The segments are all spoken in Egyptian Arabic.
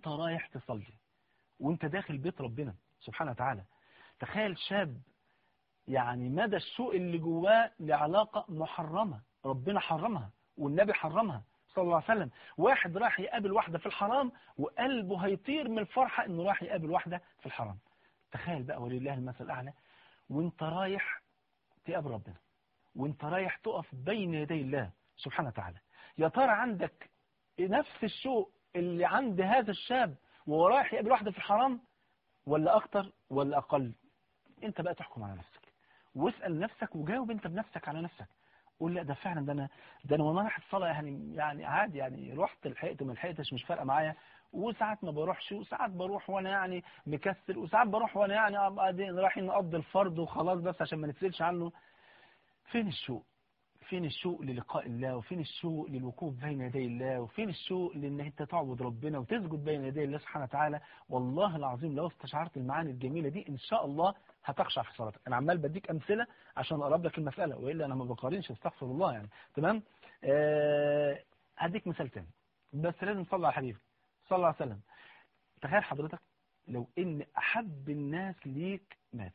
وانت رايح تصلي وانت داخل بيت ربنا سبحانه وتعالى تخيل شاب يعني مدى السوء اللي جواه لعلاقة محرمة ربنا حرمها والنبي حرمها صلى الله عليه وسلم واحد راح يقابل واحدة في الحرام وقلبه هيطير من الفرحة انه راح يقابل واحدة في الحرام تخيل بقى ولله المثل الأعلى وانت رايح تقابل ربنا وانت رايح تقف بين يدي الله سبحانه وتعالى يا ترى عندك نفس الشوق اللي عند هذا الشاب وهو رايح يقابل واحدة في الحرام ولا أكتر ولا أقل انت بقى تحكم على نفسك واسأل نفسك وجاوب انت بنفسك على نفسك قول لا ده فعلا ده انا ده انا وانا رايح الصلاه يعني يعني عادي يعني رحت لحقت ما لحقتش مش فارقه معايا وساعات ما بروحش وساعات بروح وانا يعني مكسل وساعات بروح وانا يعني أبقى رايحين نقضي الفرض وخلاص بس عشان ما نتسالش عنه فين الشوق فين الشوق للقاء الله وفين الشوق للوقوف بين يدي الله وفين الشوق لان انت تعبد ربنا وتسجد بين يدي الله سبحانه وتعالى والله العظيم لو استشعرت المعاني الجميلة دي ان شاء الله هتخشع في صلاتك انا عمال بديك امثله عشان اقرب لك المساله والا انا ما بقارنش استغفر الله يعني تمام آه هديك مثال تاني بس لازم تصلي على الحبيب صلى الله عليه وسلم تخيل حضرتك لو ان احب الناس ليك مات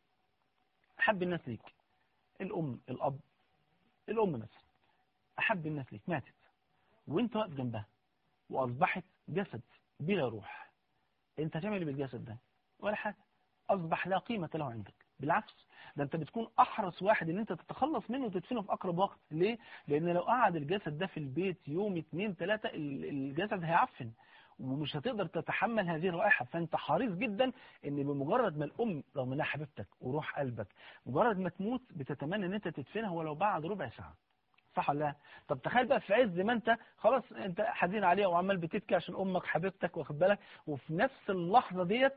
احب الناس ليك الام الاب الام مثلا احب الناس ليك ماتت وانت واقف جنبها واصبحت جسد بلا روح انت هتعمل ايه بالجسد ده ولا حاجه أصبح لا قيمة له عندك بالعكس ده أنت بتكون أحرص واحد إن أنت تتخلص منه وتدفنه في أقرب وقت ليه؟ لأن لو قعد الجسد ده في البيت يوم اتنين تلاتة الجسد هيعفن ومش هتقدر تتحمل هذه الرائحة فأنت حريص جدا إن بمجرد ما الأم رغم إنها حبيبتك وروح قلبك مجرد ما تموت بتتمنى إن أنت تدفنها ولو بعد ربع ساعة صح ولا لا طب تخيل بقى في عز ما انت خلاص انت حزين عليها وعمال بتبكي عشان امك حبيبتك واخد بالك وفي نفس اللحظه ديت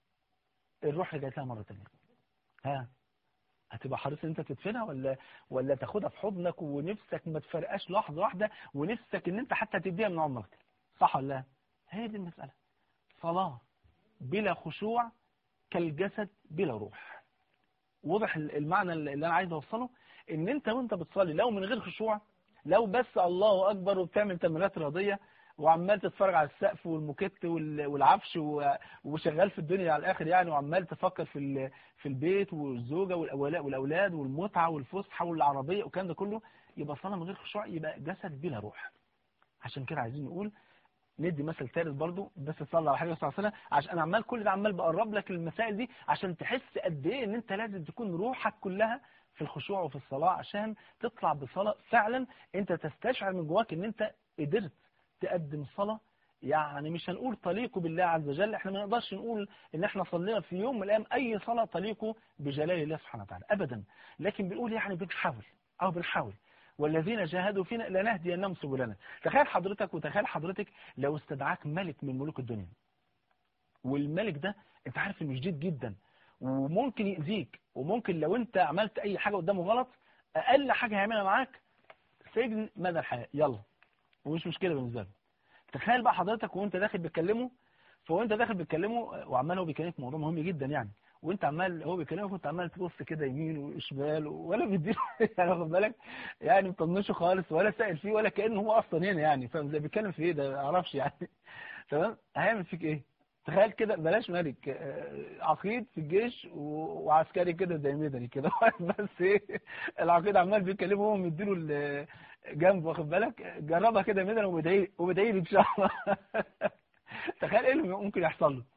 الروح رجعت لها مرة تانية ها هتبقى حريص ان انت تدفنها ولا ولا تاخدها في حضنك ونفسك ما تفرقاش لحظة واحدة ونفسك ان انت حتى تديها من عمرك صح ولا لا هي دي المسألة صلاة بلا خشوع كالجسد بلا روح واضح المعنى اللي انا عايز اوصله ان انت وانت بتصلي لو من غير خشوع لو بس الله اكبر وبتعمل تمرينات رياضيه وعمال تتفرج على السقف والموكيت والعفش وشغال في الدنيا على الاخر يعني وعمال تفكر في في البيت والزوجه والاولاد والمتعه والفسحه والعربيه والكلام ده كله يبقى صلاه من غير خشوع يبقى جسد بلا روح عشان كده عايزين نقول ندي مثل ثالث برضو بس تصلي على حاجه صلى الله عليه وسلم عشان انا عمال كل ده عمال بقرب لك المسائل دي عشان تحس قد ايه ان انت لازم تكون روحك كلها في الخشوع وفي الصلاه عشان تطلع بصلاه فعلا انت تستشعر من جواك ان انت قدرت تقدم صلاة يعني مش هنقول تليق بالله عز وجل احنا ما نقدرش نقول ان احنا صلينا في يوم من الايام اي صلاة تليق بجلال الله سبحانه وتعالى ابدا لكن بنقول يعني بنحاول او بنحاول والذين جاهدوا فينا لنهدينهم سبلنا تخيل حضرتك وتخيل حضرتك لو استدعاك ملك من ملوك الدنيا والملك ده انت عارف انه شديد جدا وممكن يأذيك وممكن لو انت عملت اي حاجة قدامه غلط اقل حاجة هيعملها معاك سجن مدى الحياة يلا ومش مشكلة بالنسبة له تخيل بقى حضرتك وانت داخل بتكلمه فوانت داخل بتكلمه وعمال هو بيكلمك موضوع مهم جدا يعني وانت عمال هو بيكلمك وانت عمال تبص كده يمين وشمال ولا بيديله يعني واخد بالك يعني مطنشه خالص ولا سائل فيه ولا كانه هو اصلا هنا يعني فاهم زي بيتكلم في ايه ده ما اعرفش يعني تمام هيعمل فيك ايه تخيل كده بلاش ملك عقيد في الجيش وعسكري كده زي مدني كده بس ايه العقيد عمال بيكلمه هو مديله جنب واخد بالك جربها كده مدني وبدعي وبدعي لي ان شاء الله تخيل ايه اللي ممكن يحصل له